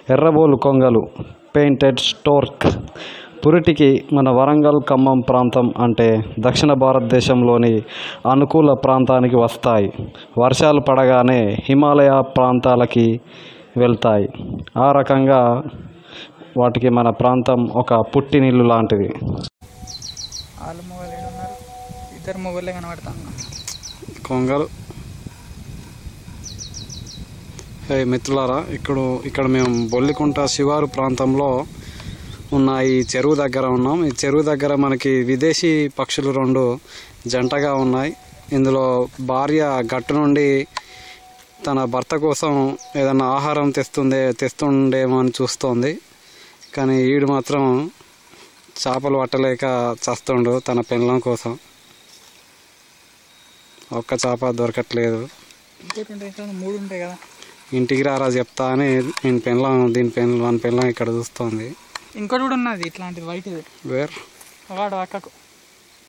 ఎర్రబోలు కొంగలు పెయింటెడ్ స్టోర్క్ పురిటికి మన వరంగల్ ఖమ్మం ప్రాంతం అంటే దక్షిణ భారతదేశంలోని అనుకూల ప్రాంతానికి వస్తాయి వర్షాలు పడగానే హిమాలయ ప్రాంతాలకి వెళ్తాయి ఆ రకంగా వాటికి మన ప్రాంతం ఒక పుట్టినిల్లు లాంటిది వాళ్ళు మొగలు ఏడు ఉన్నారు ఇద్దరు మొగలే కనబడతాను కొంగలు హే మిత్రులారా ఇక్కడ ఇక్కడ మేము బొల్లికుంట శివారు ప్రాంతంలో ఉన్న ఈ చెరువు దగ్గర ఉన్నాం ఈ చెరువు దగ్గర మనకి విదేశీ పక్షులు రెండు జంటగా ఉన్నాయి ఇందులో భార్య గట్టు నుండి తన భర్త కోసం ఏదైనా ఆహారం తెస్తుందే తెస్తుండేమో అని చూస్తోంది కానీ ఈడు మాత్రం చేపలు పట్టలేక చస్తుండు తన పెళ్ళం కోసం ఒక్క చేప దొరకట్లేదు ఇంకోటి ఉంటాయి కదా మూడు ఉంటాయి కదా ఇంటికి రారా చెప్తా అని నేను పెళ్ళం దీని పెళ్ళం మన పెళ్ళం ఇక్కడ చూస్తోంది ఇంకోటి కూడా ఉన్నది ఇట్లాంటిది వైట్ ఇది వేర్ వాడు అక్కకు